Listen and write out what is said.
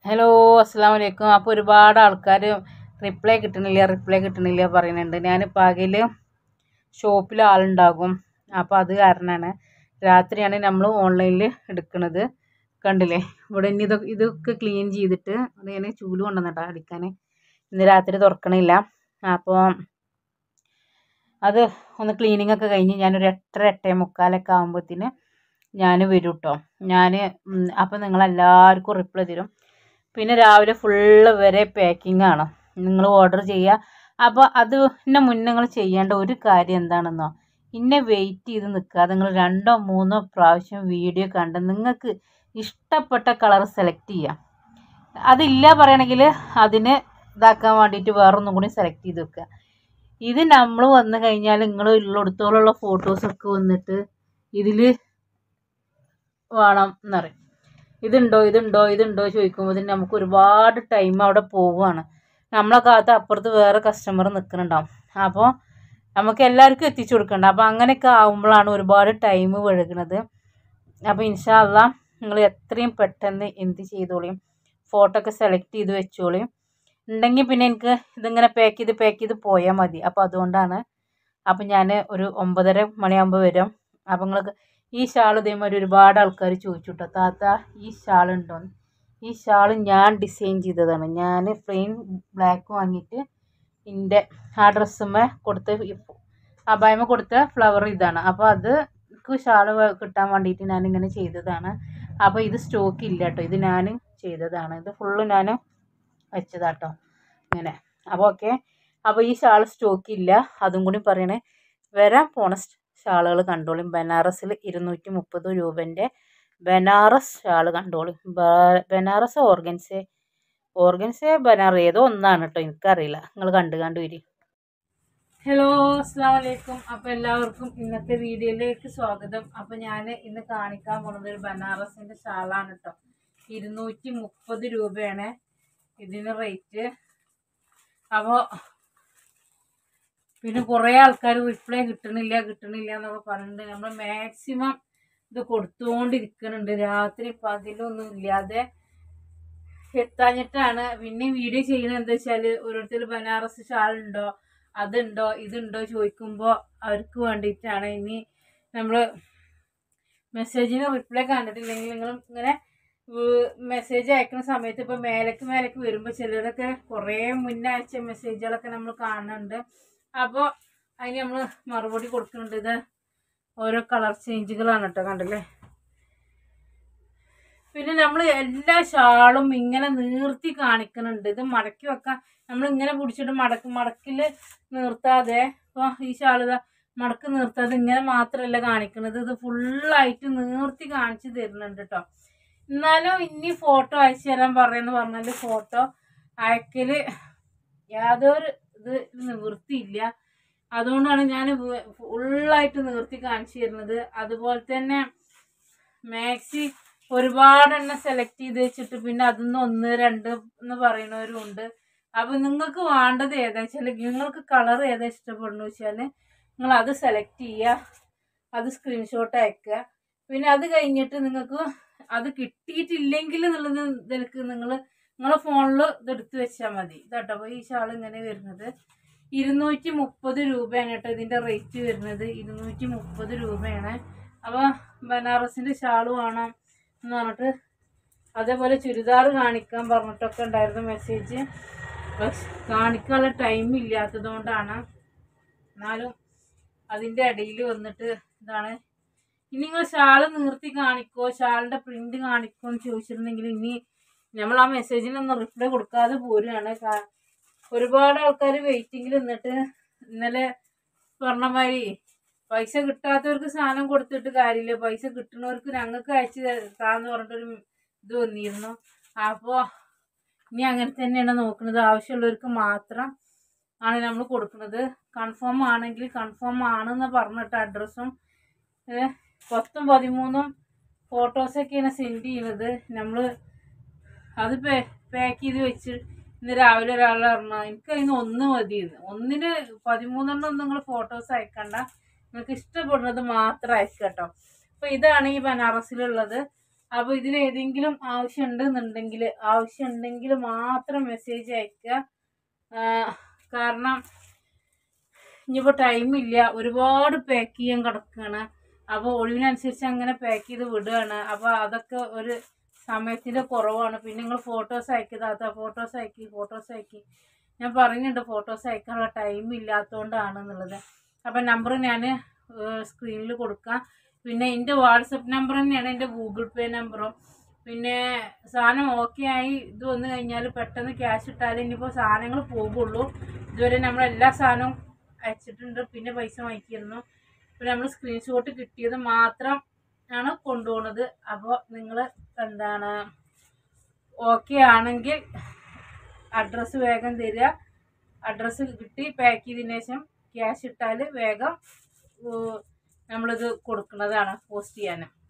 hello അസ്സാം വലൈക്കും അപ്പോൾ ഒരുപാട് ആൾക്കാർ റിപ്ലൈ കിട്ടണില്ല റിപ്ലൈ കിട്ടണില്ല പറയുന്നുണ്ട് ഞാൻ പകൽ ഷോപ്പിൽ ആളുണ്ടാകും അപ്പോൾ അത് കാരണമാണ് രാത്രിയാണ് നമ്മൾ ഓൺലൈനിൽ എടുക്കുന്നത് കണ്ടില്ലേ ഇവിടെ ഇനി ഇതൊക്കെ ഇതൊക്കെ ക്ലീൻ ചെയ്തിട്ട് അത് ഞാൻ ചൂല് കൊണ്ടുവന്നിട്ടാ അടിക്കാൻ ഇന്ന് രാത്രി തുറക്കണില്ല അപ്പോൾ അത് ഒന്ന് ക്ലീനിങ് ഒക്കെ കഴിഞ്ഞ് ഞാനൊരു എട്ടര എട്ടേ മുക്കാലൊക്കെ ആകുമ്പോഴത്തേന് ഞാൻ വരും കേട്ടോ ഞാൻ അപ്പോൾ നിങ്ങളെല്ലാവർക്കും റിപ്ലൈ തരും പിന്നെ രാവിലെ ഫുള്ള് വരെ പാക്കിംഗ് ആണ് നിങ്ങൾ ഓർഡർ ചെയ്യുക അപ്പോൾ അതിന് മുന്നേ നിങ്ങൾ ചെയ്യേണ്ട ഒരു കാര്യം എന്താണെന്നോ ഇന്നെ വെയിറ്റ് ചെയ്ത് നിൽക്കുക നിങ്ങൾ രണ്ടോ മൂന്നോ പ്രാവശ്യം വീഡിയോ കണ്ട് നിങ്ങൾക്ക് ഇഷ്ടപ്പെട്ട കളർ സെലക്ട് ചെയ്യുക അതില്ല പറയണമെങ്കിൽ അതിന് ഇതാക്കാൻ വേണ്ടിയിട്ട് വേറൊന്നും കൂടി സെലക്ട് ചെയ്ത് വെക്കുക ഇത് നമ്മൾ വന്നു കഴിഞ്ഞാൽ നിങ്ങൾ ഉള്ളിടത്തോളം ഫോട്ടോസൊക്കെ വന്നിട്ട് ഇതിൽ വേണം എന്നറിയും ഇതുണ്ടോ ഇതുണ്ടോ ഇതുണ്ടോ ചോദിക്കുമ്പോൾ നമുക്ക് ഒരുപാട് ടൈം അവിടെ പോവുകയാണ് നമ്മളെ കാലത്ത് അപ്പുറത്ത് വേറെ കസ്റ്റമർ നിൽക്കുന്നുണ്ടാവും അപ്പോൾ നമുക്ക് എല്ലാവർക്കും എത്തിച്ചു കൊടുക്കണ്ട അപ്പോൾ അങ്ങനെയൊക്കെ ആകുമ്പോഴാണ് ഒരുപാട് ടൈം വഴുകുന്നത് അപ്പോൾ ഇൻഷാല്ല നിങ്ങൾ എത്രയും പെട്ടെന്ന് എന്ത് ചെയ്തോളിയും ഫോട്ടോ ഒക്കെ സെലക്ട് ചെയ്ത് വെച്ചോളിയും ഉണ്ടെങ്കിൽ പിന്നെ എനിക്ക് ഇതിങ്ങനെ പാക്ക് ചെയ്ത് പാക്ക് ചെയ്ത് പോയാൽ മതി അപ്പോൾ അതുകൊണ്ടാണ് അപ്പോൾ ഞാൻ ഒരു ഒമ്പതര മണിയാകുമ്പോൾ വരും അപ്പോൾ നിങ്ങൾക്ക് ഈ ഷാൾ ഇതേമാതിരി ഒരുപാട് ആൾക്കാർ ചോദിച്ചു കേട്ടോ താത്ത ഈ ഷാൾ ഉണ്ടോന്ന് ഈ ഷാൾ ഞാൻ ഡിസൈൻ ചെയ്തതാണ് ഞാൻ പ്ലെയിൻ ബ്ലാക്ക് വാങ്ങിയിട്ട് എൻ്റെ ആ ഡ്രസ്സുമ്മേ കൊടുത്ത് അബായ്മ കൊടുത്ത ഫ്ലവർ ഇതാണ് അപ്പോൾ അത് എനിക്ക് ഷാൾ കിട്ടാൻ വേണ്ടിയിട്ട് ഞാനിങ്ങനെ ചെയ്തതാണ് അപ്പോൾ ഇത് സ്റ്റോക്ക് ഇല്ല കേട്ടോ ഇത് ഞാൻ ചെയ്തതാണ് ഇത് ഫുള്ള് ഞാൻ വെച്ചതാട്ടോ ഇങ്ങനെ അപ്പോൾ ഓക്കെ അപ്പോൾ ഈ ഷാൾ സ്റ്റോക്ക് ഇല്ല അതും കൂടി പറയണേ വരാൻ പോണ ഷാളുകൾ കണ്ടോളും ബനാറസിൽ ഇരുന്നൂറ്റി മുപ്പത് രൂപൻ്റെ ബനാറസ് ഷാൾ കണ്ടോളും ബനാറസ് ഓർഗൻസെ ഓർഗൻസെ ബനാറ ഏതോ ഒന്നാണ് കേട്ടോ എനിക്കറിയില്ല നിങ്ങൾ കണ്ടു കണ്ടു വരി ഹലോ അസ്സാം വലൈക്കും അപ്പോൾ എല്ലാവർക്കും ഇന്നത്തെ വീഡിയോയിലേക്ക് സ്വാഗതം അപ്പോൾ ഞാൻ ഇന്ന് കാണിക്കാൻ പോകുന്നത് ഒരു ബനാറസിൻ്റെ ഷാളാണ് കേട്ടോ ഇരുന്നൂറ്റി മുപ്പത് രൂപയാണ് ഇതിന് റേറ്റ് അപ്പോൾ പിന്നെ കുറേ ആൾക്കാർ റിപ്ലൈ കിട്ടണില്ല കിട്ടണില്ല എന്നൊക്കെ പറയുന്നുണ്ട് നമ്മൾ മാക്സിമം ഇത് കൊടുത്തുകൊണ്ടിരിക്കുന്നുണ്ട് രാത്രി പകലൊന്നും ഇല്ലാതെ എത്താഞ്ഞിട്ടാണ് പിന്നെ വീഡിയോ ചെയ്യുന്നത് എന്താ വെച്ചാൽ ഓരോരുത്തർ ബനാറസ് ഷാൾ ഉണ്ടോ അതുണ്ടോ ഇതുണ്ടോ ചോദിക്കുമ്പോൾ അവർക്ക് വേണ്ടിയിട്ടാണ് ഇനി നമ്മൾ മെസ്സേജിന് റിപ്ലൈ കണ്ടിട്ടില്ലെങ്കിൽ നിങ്ങൾ ഇങ്ങനെ മെസ്സേജ് അയക്കുന്ന സമയത്ത് ഇപ്പോൾ മേലേക്ക് മേലേക്ക് വരുമ്പോൾ ചിലരൊക്കെ കുറേ മുന്നേ അയച്ച മെസ്സേജുകളൊക്കെ നമ്മൾ കാണുന്നുണ്ട് അപ്പോൾ അതിന് നമ്മൾ മറുപടി കൊടുക്കുന്നുണ്ട് ഇത് ഓരോ കളർ ചേഞ്ചുകളാണ് കേട്ടോ കണ്ടില്ലേ പിന്നെ നമ്മൾ എല്ലാ ഷാളും ഇങ്ങനെ നീർത്തി കാണിക്കുന്നുണ്ട് ഇത് മടക്കി വെക്കാൻ നമ്മൾ ഇങ്ങനെ പിടിച്ചിട്ട് മടക്ക് മടക്കിൽ നിർത്താതെ ഇപ്പോൾ ഈ ഷാൾ ഇതാ മടക്ക് നിർത്താതെ ഇങ്ങനെ മാത്രമല്ല കാണിക്കുന്നത് ഇത് ഫുള്ളായിട്ട് നീർത്തി കാണിച്ചു തരുന്നുണ്ട് കേട്ടോ എന്നാലും ഇനി ഫോട്ടോ അയച്ചു തരാൻ പറയുമെന്ന് പറഞ്ഞാൽ ഫോട്ടോ അയക്കൽ യാതൊരു ഇത് നിവൃത്തിയില്ല അതുകൊണ്ടാണ് ഞാൻ ഫുള്ളായിട്ട് നിവർത്തി കാണിച്ചു തരുന്നത് അതുപോലെ തന്നെ മാക്സി ഒരുപാടെണ്ണം സെലക്ട് ചെയ്ത് വെച്ചിട്ട് പിന്നെ അതിന്ന് ഒന്ന് രണ്ട് എന്ന് പറയുന്നവരും ഉണ്ട് അപ്പം നിങ്ങൾക്ക് വേണ്ടത് ഏതാ വെച്ചാൽ നിങ്ങൾക്ക് കളർ ഏതാ ഇഷ്ടപ്പെടുന്നു വെച്ചാൽ നിങ്ങൾ അത് സെലക്ട് ചെയ്യുക അത് സ്ക്രീൻഷോട്ട് അയക്കുക പിന്നെ അത് കഴിഞ്ഞിട്ട് നിങ്ങൾക്ക് അത് കിട്ടിയിട്ടില്ലെങ്കിൽ എന്നുള്ളത് ഇതിലേക്ക് നിങ്ങൾ നിങ്ങളെ ഫോണിൽ ഇതെടുത്ത് വെച്ചാൽ മതി ഇതാട്ടോ അപ്പോൾ ഈ ഷാൾ ഇങ്ങനെ വരുന്നത് ഇരുന്നൂറ്റി മുപ്പത് രൂപയാണ് കേട്ടോ ഇതിൻ്റെ റേറ്റ് വരുന്നത് ഇരുന്നൂറ്റി മുപ്പത് രൂപയാണ് അപ്പോൾ ബനാറസിൻ്റെ ഷാൾ വേണം എന്ന് പറഞ്ഞിട്ട് അതേപോലെ ചുരിദാർ കാണിക്കാൻ പറഞ്ഞിട്ടൊക്കെ ഉണ്ടായിരുന്നു മെസ്സേജ് പക്ഷെ കാണിക്കാനുള്ള ടൈം ഇല്ലാത്തത് കൊണ്ടാണ് എന്നാലും അതിൻ്റെ ഇടയിൽ വന്നിട്ട് ഇതാണ് ഇനി നിങ്ങൾ ഷാള് നിർത്തി കാണിക്കോ ഷാളിൻ്റെ പ്രിന്റ് കാണിക്കോ എന്ന് ചോദിച്ചിരുന്നെങ്കിൽ ഇനി നമ്മൾ ആ മെസ്സേജിനൊന്നും റിപ്ലൈ കൊടുക്കാതെ പോരുകയാണ് ഒരുപാട് ആൾക്കാർ വെയിറ്റിങ്ങിൽ നിന്നിട്ട് ഇന്നലെ പറഞ്ഞ മാതിരി പൈസ കിട്ടാത്തവർക്ക് സാധനം കൊടുത്തിട്ട് കാര്യമില്ല പൈസ കിട്ടുന്നവർക്ക് ഞങ്ങൾക്ക് അയച്ചു താന്ന് പറഞ്ഞിട്ടൊരു ഇത് വന്നിരുന്നു അപ്പോൾ ഇനി അങ്ങനെ തന്നെയാണ് നോക്കുന്നത് ആവശ്യമുള്ളവർക്ക് മാത്രം ആണ് നമ്മൾ കൊടുക്കുന്നത് കൺഫേം ആണെങ്കിൽ കൺഫേം ആണെന്ന് പറഞ്ഞിട്ട് അഡ്രസ്സും പത്തും പതിമൂന്നും ഫോട്ടോസൊക്കെയാണ് സെൻഡ് ചെയ്യുന്നത് നമ്മൾ അത് പാക്ക് ചെയ്ത് വെച്ച് ഇന്ന് രാവിലെ ഒരാൾ പറഞ്ഞു എനിക്ക് അതിന് ഒന്ന് മതിയെന്ന് ഒന്നിന് പതിമൂന്നെണ്ണം ഒന്നും നിങ്ങൾ ഫോട്ടോസ് അയക്കണ്ട നിങ്ങൾക്ക് ഇഷ്ടപ്പെടുന്നത് മാത്രം അയക്കുക കേട്ടോ അപ്പോൾ ഇതാണ് ഈ ബനാറസിലുള്ളത് അപ്പോൾ ഇതിൽ ഏതെങ്കിലും ആവശ്യം ഉണ്ടെന്നുണ്ടെങ്കിൽ ആവശ്യം ഉണ്ടെങ്കിൽ മാത്രം മെസ്സേജ് അയക്കുക ആ, കാരണം ഇനിയിപ്പോൾ ടൈമില്ല ഒരുപാട് പാക്ക് ചെയ്യാൻ കിടക്കുകയാണ് അപ്പോൾ ഒഴിവിനനുസരിച്ച് അങ്ങനെ പാക്ക് ചെയ്ത് വിടുകയാണ് അപ്പോൾ അതൊക്കെ ഒരു സമയത്തിൻ്റെ കുറവാണ് പിന്നെ നിങ്ങൾ ഫോട്ടോസ് അയക്കതാത്ത ഫോട്ടോസ് അയക്കി ഫോട്ടോസ് അയക്കി ഞാൻ പറയുന്നുണ്ട് ഫോട്ടോസ് അയക്കാനുള്ള ടൈം ഇല്ലാത്തതുകൊണ്ടാണ് എന്നുള്ളത് അപ്പം നമ്പർ ഞാൻ സ്ക്രീനിൽ കൊടുക്കാം പിന്നെ എൻ്റെ വാട്സപ്പ് നമ്പർ തന്നെയാണ് എൻ്റെ ഗൂഗിൾ പേ നമ്പറും പിന്നെ സാധനം ഓക്കെ ആയി ഇത് വന്നു കഴിഞ്ഞാൽ പെട്ടെന്ന് ക്യാഷ് ഇട്ടാൽ ഇനിയിപ്പോൾ സാധനങ്ങൾ പോകുള്ളൂ ഇതുവരെ നമ്മൾ എല്ലാ സാധനവും അയച്ചിട്ടുണ്ട് പിന്നെ പൈസ വാങ്ങിക്കുന്നു പിന്നെ നമ്മൾ സ്ക്രീൻഷോട്ട് കിട്ടിയത് മാത്രം ആണ് കൊണ്ടുപോകുന്നത് അപ്പോൾ നിങ്ങൾ എന്താണ് ഓക്കെ ആണെങ്കിൽ അഡ്രസ്സ് വേഗം തരിക അഡ്രസ്സ് കിട്ടി പാക്ക് ചെയ്തതിന് ശേഷം ക്യാഷ് ഇട്ടാൽ വേഗം ഏഹ്, നമ്മളിത് കൊടുക്കുന്നതാണ് പോസ്റ്റ് ചെയ്യാൻ